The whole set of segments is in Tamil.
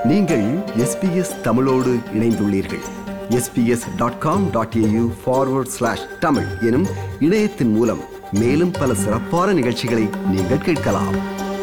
நீங்கள் எஸ்பிஎஸ் தமிழோடு இணைந்துள்ளீர்கள் SBS dot com dot AU forward slash Tamil எனும் இணையத்தின் மூலம் மேலும் பல சிறப்பான நிகழ்ச்சிகளை நீங்கள் கேட்கலாம்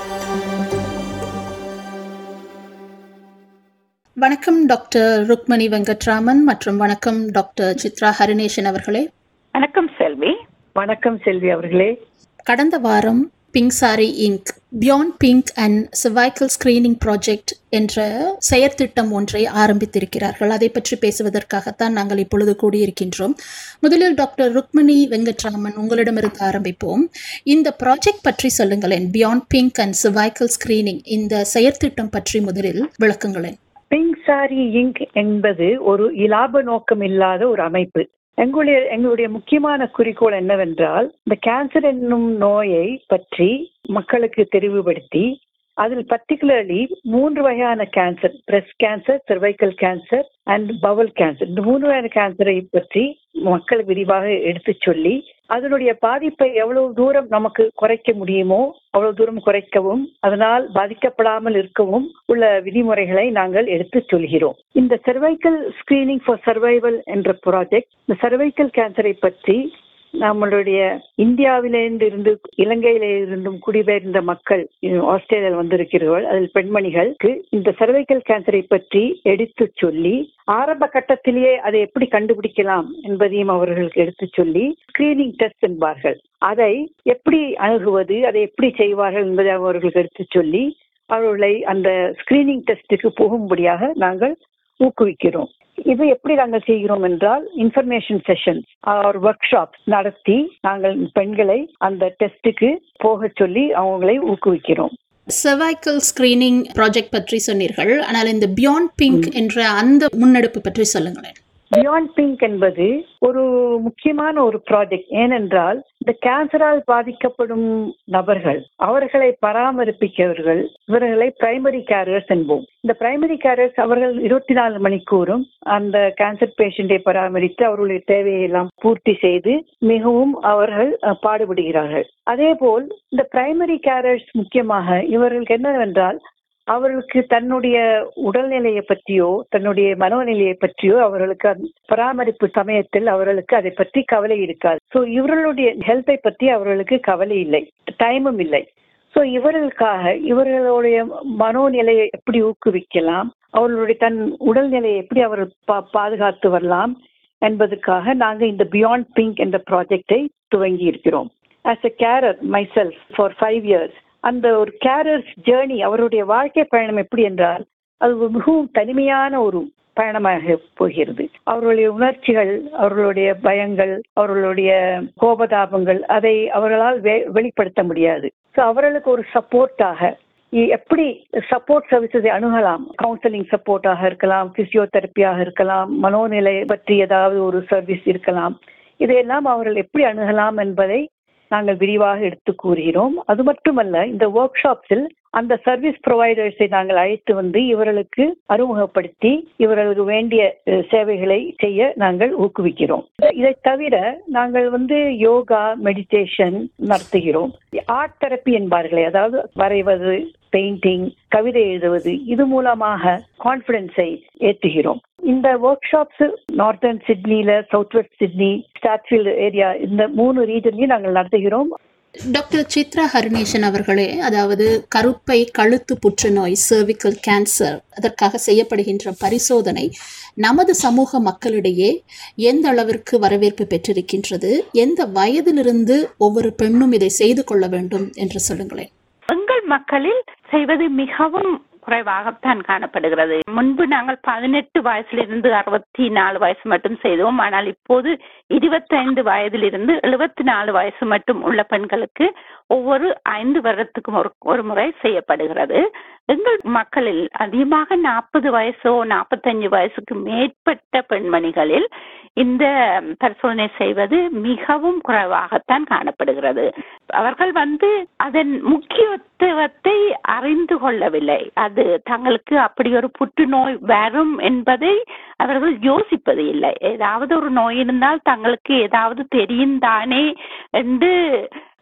வணக்கம் டாக்டர் ருக்மணி வெங்கட்ராமன் மற்றும் வணக்கம் டாக்டர் சித்ரா ஹரிநேஷன் அவர்களே வணக்கம் செல்வி வணக்கம் செல்வி அவர்களே கடந்த வாரம் Pink Sari Inc Beyond Pink and cervical screening project என்ற செயற்திட்டம் ஒன்றை ஆரம்பித்திருக்கிறார்கள் அதை பற்றி பேசுவதற்காகத்தான் நாங்கள் இப்பொழுது கூடியிருக்கின்றோம் முதலில் டாக்டர் ருக்மணி வெங்கட்ராமன் உங்களிடமிருந்து ஆரம்பிப்போம் இந்த ப்ராஜெக்ட் பற்றி சொல்லுங்களேன் Beyond Pink and cervical screening இந்த செயற்திட்டம் பற்றி முதலில் விளக்குங்களேன் பிங்க் சாரி இங்க் என்பது ஒரு இலாப நோக்கம் இல்லாத ஒரு அமைப்பு எங்களுடைய எங்களுடைய முக்கியமான குறிக்கோள் என்னவென்றால் இந்த கேன்சர் என்னும் நோயை பற்றி மக்களுக்கு தெரிவுபடுத்தி அதில் பர்டிகுலர்லி மூன்று வகையான cancer breast cancer cervical cancer and bowel cancer இந்த மூன்று வகையான கேன்சரை பற்றி மக்களுக்கு விரிவாக எடுத்துச் சொல்லி அதனுடைய பாதிப்பை எவ்வளவு தூரம் நமக்கு குறைக்க முடியுமோ அவ்வளவு தூரம் குறைக்கவும் அதனால் பாதிக்கப்படாமல் இருக்கவும் உள்ள விதிமுறைகளை நாங்கள் எடுத்துச் சொல்கிறோம் இந்த cervical ஸ்கிரீனிங் ஃபார் சர்வைவல் என்ற ப்ராஜெக்ட் இந்த cervical கேன்சரை பற்றி நம்மளுடைய இந்தியாவிலிருந்து இருந்து இலங்கையில இருந்தும் குடிபெயர்ந்த மக்கள் ஆஸ்திரேலியாவில் வந்திருக்கிறார்கள் அதில் பெண்மணிகளுக்கு இந்த cervical கேன்சரை பற்றி எடுத்து சொல்லி ஆரம்ப கட்டத்திலேயே அதை எப்படி கண்டுபிடிக்கலாம் என்பதையும் அவர்களுக்கு எடுத்து சொல்லி ஸ்கிரீனிங் டெஸ்ட் என்பார்கள் அதை எப்படி அணுகுவது அதை எப்படி செய்வார்கள் என்பதை அவர்களுக்கு எடுத்து சொல்லி அவர்களை அந்த ஸ்கிரீனிங் டெஸ்ட்டுக்கு போகும்படியாக நாங்கள் ஊக்குவிக்கிறோம் இது எப்படி நாங்கள் செய்கிறோம் என்றால் information sessions or workshop நடத்தி நாங்கள் பெண்களை அந்த டெஸ்ட்டுக்கு போக சொல்லி அவங்களை ஊக்குவிக்கிறோம் cervical ஸ்கிரீனிங் ப்ராஜெக்ட் பற்றி சொன்னீர்கள் ஆனால் இந்த பியாண்ட் பிங்க் என்ற அந்த முன்னெடுப்பு பற்றி சொல்லுங்களேன் பியாண்ட் பிங்க் என்பது ஒரு முக்கியமான ஒரு ப்ராஜெக்ட் ஏனென்றால் இந்த கேன்சரால் பாதிக்கப்படும் நபர்கள் அவர்களை பராமரிப்பிக்கவர்கள் இவர்களை பிரைமரி கேரியர்ஸ் என்போம் இந்த பிரைமரி கேரியர்ஸ் அவர்கள் இருபத்தி நாலு மணிக்கூறும் அந்த கேன்சர் பேஷண்டை பராமரித்து அவர்களுடைய தேவையை எல்லாம் பூர்த்தி செய்து மிகவும் அவர்கள் அஹ், பாடுபடுகிறார்கள் அதே போல் இந்த பிரைமரி கேரியர்ஸ் முக்கியமாக இவர்களுக்கு என்னவென்றால் அவர்களுக்கு தன்னுடைய உடல்நிலையை பற்றியோ தன்னுடைய மனோநிலையை பற்றியோ அவர்களுக்கு அந்த பராமரிப்பு சமயத்தில் அவர்களுக்கு அதை பற்றி கவலை இருக்காது ஸோ இவர்களுடைய ஹெல்த்தை பற்றி அவர்களுக்கு கவலை இல்லை டைமும் இல்லை ஸோ இவர்களுக்காக இவர்களுடைய மனோநிலையை எப்படி ஊக்குவிக்கலாம் அவர்களுடைய தன் உடல்நிலையை எப்படி அவர் பா பாதுகாத்து வரலாம் என்பதற்காக நாங்கள் இந்த பியாண்ட் பிங்க் என்ற ப்ராஜெக்டை துவங்கி இருக்கிறோம் as a carer myself for five years அந்த ஒரு கேரர்ஸ் ஜேர்னி அவருடைய வாழ்க்கை பயணம் எப்படி என்றால் அது ஒரு மிகவும் தனிமையான ஒரு பயணமாக போகிறது அவர்களுடைய உணர்ச்சிகள் அவர்களுடைய பயங்கள் அவர்களுடைய கோபதாபங்கள் அதை அவர்களால் வெ- வெளிப்படுத்த முடியாது ஸோ அவர்களுக்கு ஒரு சப்போர்ட்டாக எப்படி சப்போர்ட் சர்வீசஸை அணுகலாம் கவுன்சிலிங் சப்போர்ட்டாக இருக்கலாம் பிசியோதெரப்பியாக இருக்கலாம் மனோநிலை பற்றி ஏதாவது ஒரு சர்வீஸ் இருக்கலாம் இதையெல்லாம் அவர்கள் எப்படி அணுகலாம் என்பதை நாங்கள் விரிவாக எடுத்து கூறுகிறோம் அது மட்டுமல்ல இந்த ஒர்க் ஷாப்ஸில் அந்த சர்வீஸ் ப்ரொவைடர்ஸை நாங்கள் அழைத்து வந்து இவர்களுக்கு அறிமுகப்படுத்தி இவர்களுக்கு வேண்டிய அஹ், சேவைகளை செய்ய நாங்கள் ஊக்குவிக்கிறோம் இதை தவிர நாங்கள் வந்து யோகா மெடிடேஷன் நடத்துகிறோம் ஆர்ட் தெரப்பி என்பார்களே அதாவது வரைவது பெயிண்டிங் கவிதை எழுதுவது இது மூலமாக கான்பிடன்ஸை ஏற்றுகிறோம் இந்த ஒர்க் ஷாப்ஸ் நார்த்தன் சிட்னில South West Sydney Strathfield area இந்த மூணு ரீஜன்லையும் நாங்கள் நடத்துகிறோம் டாக்டர் சித்ரா ஹரிநேஷன் அவர்களே அதாவது கருப்பை கழுத்து புற்றுநோய் cervical கேன்சர் அதற்காக செய்யப்படுகின்ற பரிசோதனை நமது சமூக மக்களிடையே எந்த அளவிற்கு வரவேற்பு பெற்றிருக்கின்றது எந்த வயதிலிருந்து ஒவ்வொரு பெண்ணும் இதை செய்து கொள்ள வேண்டும் என்று சொல்லுங்களேன் எங்கள் மக்களில் செய்வது மிகவும் குறைவாகத்தான் காணப்படுகிறது முன்பு நாங்கள் பதினெட்டு வயசிலிருந்து அறுபத்தி நாலு வயசு மட்டும் செய்தோம் ஆனால் இப்போது இருபத்தைந்து வயதிலிருந்து எழுபத்தி நாலு வயசு மட்டும் உள்ள பெண்களுக்கு ஒவ்வொரு ஐந்து வருடத்துக்கும் ஒரு ஒரு முறை செய்யப்படுகிறது எங்கள் மக்களில் அதிகமாக நாற்பது வயசோ நாற்பத்தஞ்சு வயசுக்கு மேற்பட்ட பெண்மணிகளில் இந்த பரிசோதனை செய்வது மிகவும் குறைவாகத்தான் காணப்படுகிறது அவர்கள் வந்து அதன் முக்கியத்துவத்தை அறிந்து கொள்ளவில்லை அது தங்களுக்கு அப்படி ஒரு புற்றுநோய் வரும் என்பதை அவர்கள் யோசிப்பது இல்லை ஏதாவது ஒரு நோய் இருந்தால் தங்களுக்கு ஏதாவது தெரியும் தானே என்று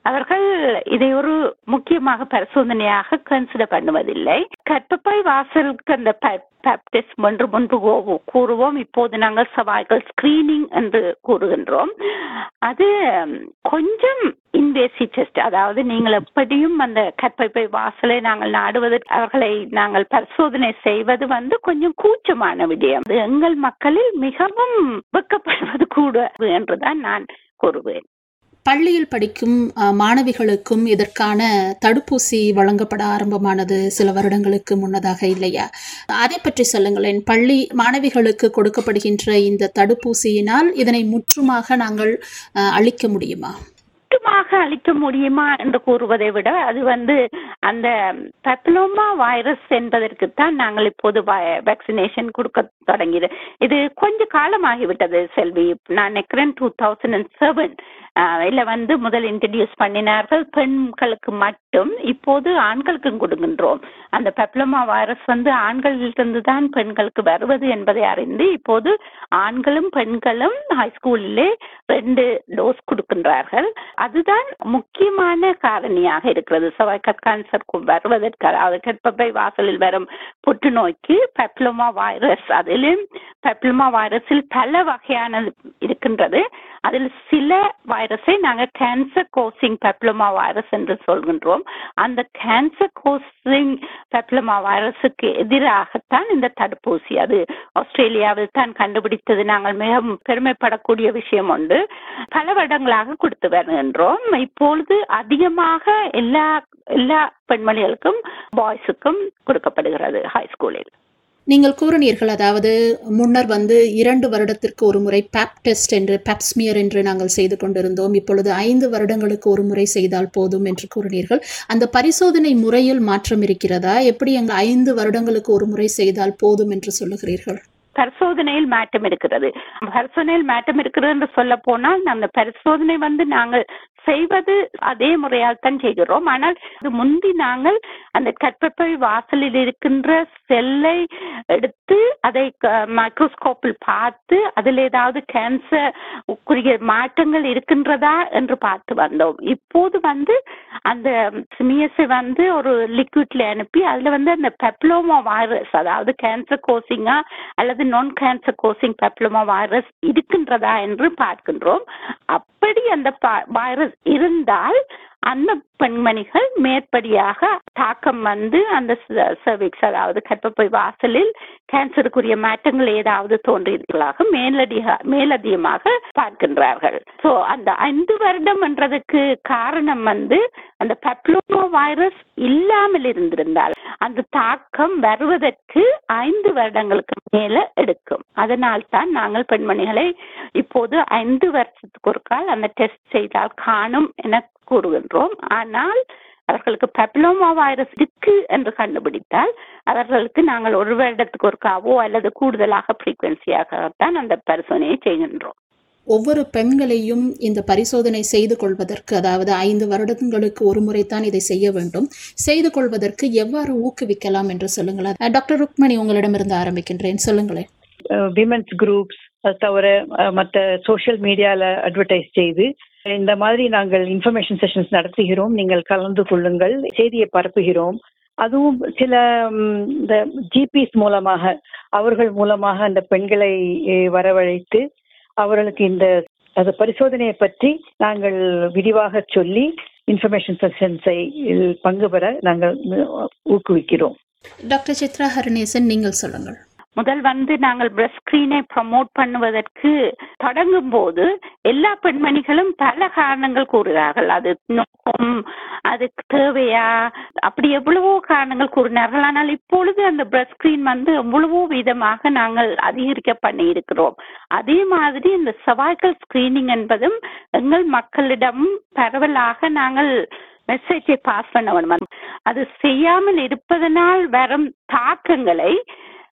அவர்கள் இதை ஒரு முக்கியமாக பரிசோதனையாக கன்சிடர் பண்ணுவதில்லை கற்பப்பை வாசலுக்கு அந்த டெஸ்ட் என்று முன்பு கூ- கூறுவோம் இப்போது நாங்கள் சவாய்கள் ஸ்கிரீனிங் என்று கூறுகின்றோம் அது கொஞ்சம் இன்வேசி டெஸ்ட் அதாவது நீங்கள் எப்படியும் அந்த கற்பப்பை வாசலை நாங்கள் நாடுவதற்கு அவர்களை நாங்கள் பரிசோதனை செய்வது வந்து கொஞ்சம் கூச்சமான விடயம் அது எங்கள் மக்களில் மிகவும் வெட்கப்படுவது கூட என்றுதான் நான் கூறுவேன் பள்ளியில் படிக்கும் அஹ், மாணவிகளுக்கும் இதற்கான தடுப்பூசி வழங்கப்பட ஆரம்பமானது சில வருடங்களுக்கு முன்னதாக இல்லையா அதை பற்றி சொல்லுங்களேன் பள்ளி மாணவிகளுக்கு கொடுக்கப்படுகின்ற இந்த தடுப்பூசியினால் இதனை முற்றுமாக நாங்கள் அஹ், அளிக்க முடியுமா மட்டுமாக அளிக்க முடியுமா என்று கூறுவதை விட அது வந்து அந்த பெப்லோமா வைரஸ் என்பதற்குத்தான் நாங்கள் இப்போது வேக்சினேஷன் கொடுக்க தொடங்கியது இது கொஞ்ச காலமாகிவிட்டது செல்வி நான் நினைக்கிறேன் டூ தௌசண்ட் அண்ட் செவன் இல்ல வந்து முதல் இன்ட்ரடியூஸ் பண்ணினார்கள் பெண்களுக்கு மட்டும் இப்போது ஆண்களுக்கும் கொடுக்கின்றோம் அந்த பெப்லோமா வைரஸ் வந்து ஆண்களிலிருந்து தான் பெண்களுக்கு வருவது என்பதை அறிந்து இப்போது ஆண்களும் பெண்களும் ஹைஸ்கூலிலே ரெண்டு டோஸ் கொடுக்கின்றார்கள் அதுதான் முக்கியமான காரணியாக இருக்கிறது சவைக்கட் கேன்சர் வருவதற்கு அதாவது கற்பப்பை வாசலில் வரும் புற்றுநோய்க்கு பெப்லோமா வைரஸ் அதிலும் பெப்லோமா வைரஸில் பல வகையானது இருக்கின்றது அதில் சில வைரஸை நாங்கள் கேன்சர் கோசிங் பெப்லோமா வைரஸ் என்று சொல்கின்றோம் அந்த கேன்சர் கோசிங் பெப்லோமா வைரஸுக்கு எதிராகத்தான் இந்த தடுப்பூசி அது ஆஸ்திரேலியாவில் தான் கண்டுபிடித்தது நாங்கள் மிகவும் பெருமைப்படக்கூடிய விஷயம் உண்டு பல வருடங்களாக கொடுத்து வருகின்றோம் இப்பொழுது அதிகமாக எல்லா எல்லா பெண்மணிகளுக்கும் பாய்ஸுக்கும் கொடுக்கப்படுகிறது ஹை ஸ்கூலில் நீங்கள் கூறினீர்கள் அதாவது முன்னர் வந்து இரண்டு வருடத்திற்கு ஒரு முறை பேப் டெஸ்ட் என்று பேப்ஸ்மியர் என்று நாங்கள் செய்து கொண்டிருந்தோம் இப்பொழுது ஐந்து வருடங்களுக்கு ஒரு முறை செய்தால் போதும் என்று கூறினீர்கள் அந்த பரிசோதனை முறையில் மாற்றம் இருக்கிறதா எப்படி அங்கு ஐந்து வருடங்களுக்கு ஒரு முறை செய்தால் போதும் என்று சொல்லுகிறீர்கள் பரிசோதனையில் மாற்றம் இருக்கிறது பரிசோதனையில் மாற்றம் இருக்கிறது என்று சொல்ல போனால் அந்த பரிசோதனை வந்து நாங்கள் செய்வது அதே முறையால் தான் செய்கிறோம் ஆனால் அது முந்தி நாங்கள் அந்த கற்பப்பை வாசலில் இருக்கின்ற செல்லை எடுத்து அதை மைக்ரோஸ்கோப்பில் பார்த்து அதில் ஏதாவது கேன்சர் உரிய மாற்றங்கள் இருக்கின்றதா என்று பார்த்து வந்தோம் இப்போது வந்து அந்த சிமியஸை வந்து ஒரு லிக்விட்ல அனுப்பி அதுல வந்து அந்த பெப்லோமா வைரஸ் அதாவது கேன்சர் கோசிங்கா அல்லது நான் கேன்சர் கோசிங் பெப்லோமா வைரஸ் இருக்கின்றதா என்று பார்க்கின்றோம் அப்படி அந்த வைரஸ் இருந்தால் அந்த பெண்மணிகள் மேற்படியாக தாக்கம் வந்து அந்த சர்விக்ஸ் அதாவது கற்பப்பை வாசலில் கேன்சருக்குரிய மாற்றங்கள் ஏதாவது தோன்றியதாக மேலதிக மேலதிகமாக பார்க்கின்றார்கள் சோ அந்த ஐந்து வருடம் என்றதுக்கு காரணம் வந்து அந்த பெப்லோமா வைரஸ் இல்லாமல் இருந்திருந்தால் அந்த தாக்கம் வருவதற்கு ஐந்து வருடங்களுக்கு மேல எடுக்கும் அதனால் தான் நாங்கள் பெண்மணிகளை இப்போது ஐந்து வருஷத்துக்கு ஒரு கால் அந்த டெஸ்ட் செய்தால் காணும் என கூறுகின்றோம் ஆனால் அவர்களுக்கு பெப்லோமா வைரஸ் இருக்கு என்று கண்டுபிடித்தால் அவர்களுக்கு நாங்கள் ஒரு வருடத்துக்கு ஒரு காவோ அல்லது கூடுதலாக ஃப்ரீக்வன்சியாகத்தான் அந்த பரிசோதனையை செய்கின்றோம் ஒவ்வொரு பெண்களையும் இந்த பரிசோதனை செய்து கொள்வதற்கு அதாவது ஐந்து வருடங்களுக்கு ஒரு முறைத்தான் இதை செய்ய வேண்டும் செய்து கொள்வதற்கு எவ்வாறு ஊக்குவிக்கலாம் என்று சொல்லுங்களேன் டாக்டர் ருக்மணி உங்களிடமிருந்து ஆரம்பிக்கின்றேன் சொல்லுங்களேன் விமென்ஸ் குரூப்ஸ் அது தவிர மற்ற சோஷியல் மீடியால அட்வர்டைஸ் செய்து இந்த மாதிரி நாங்கள் இன்ஃபர்மேஷன் செஷன்ஸ் நடத்துகிறோம் நீங்கள் கலந்து கொள்ளுங்கள் செய்தியை பரப்புகிறோம் அதுவும் சில இந்த ஜிபிஸ் மூலமாக அவர்கள் மூலமாக அந்த பெண்களை வரவழைத்து அவர்களுக்கு இந்த அது பரிசோதனையை பற்றி நாங்கள் விரிவாக சொல்லி இன்ஃபர்மேஷன் செஷன்ஸை பங்கு பெற நாங்கள் ஊக்குவிக்கிறோம் டாக்டர் சித்ரா ஹரணேசன் நீங்கள் சொல்லுங்கள் முதல் வந்து நாங்கள் பிரஸ்ட் ஸ்கிரீனை ப்ரமோட் பண்ணுவதற்கு தொடங்கும் போது எல்லா பெண்மணிகளும் பல காரணங்கள் கூறுகிறார்கள் அது நோக்கம் அதுக்கு தேவையா அப்படி எவ்வளவோ காரணங்கள் கூறினார்கள் ஆனால் இப்பொழுது அந்த பிரஸ்ட் ஸ்கிரீன் வந்து எவ்வளவோ விதமாக நாங்கள் அதிகரிக்க பண்ணி இருக்கிறோம் அதே மாதிரி இந்த சவாய்கள் ஸ்கிரீனிங் என்பதும் எங்கள் மக்களிடம் பரவலாக நாங்கள் மெசேஜை பாஸ் பண்ண வேண்டும் அது செய்யாமல் இருப்பதனால் வரும் தாக்கங்களை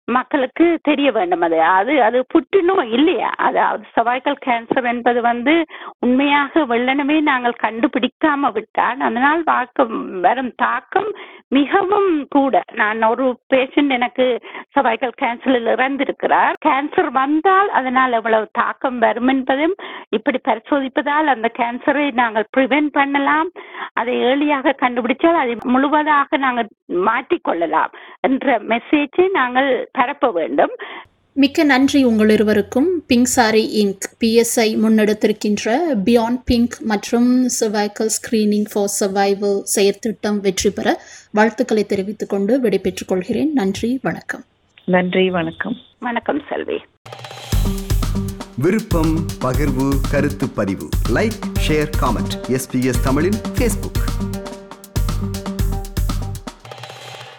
மக்களுக்கு தெரிய வேண்டும் அது அது அது புற்றுநோய் இல்லையா அதாவது சர்வைக்கல் கேன்சர் என்பது வந்து உண்மையாக வெள்ளனவே நாங்கள் கண்டுபிடிக்காம விட்டால் அதனால் வாக்கம் வரும் தாக்கம் மிகவும் கூட நான் ஒரு பேஷண்ட் எனக்கு சர்வைக்கல் கேன்சரில் இறந்திருக்கிறார் கேன்சர் வந்தால் அதனால் எவ்வளவு தாக்கம் வரும் என்பதும் இப்படி பரிசோதிப்பதால் அந்த கேன்சரை நாங்கள் ப்ரிவென்ட் பண்ணலாம் அதை ஏர்லியாக கண்டுபிடிச்சால் அதை முழுவதாக நாங்கள் மாற்றிக்கொள்ளலாம் என்ற மெசேஜை நாங்கள் பரப்ப வேண்டும் மிக்க நன்றி உங்கள் இருவருக்கும் பிங்க் சாரி இங்க் பிஎஸ்ஐ முன்னெடுத்திருக்கின்ற பியாண்ட் பிங்க் மற்றும் cervical ஸ்கிரீனிங் ஃபார் சர்வைவல் செயற்திட்டம் வெற்றி பெற வாழ்த்துக்களை தெரிவித்துக் கொண்டு விடைபெற்றுக் கொள்கிறேன் நன்றி வணக்கம் நன்றி வணக்கம் வணக்கம் செல்வி விருப்பம் பகிர்வு கருத்து பதிவு லைக் ஷேர் காமெண்ட் எஸ்பிஎஸ் தமிழின் ஃபேஸ்புக்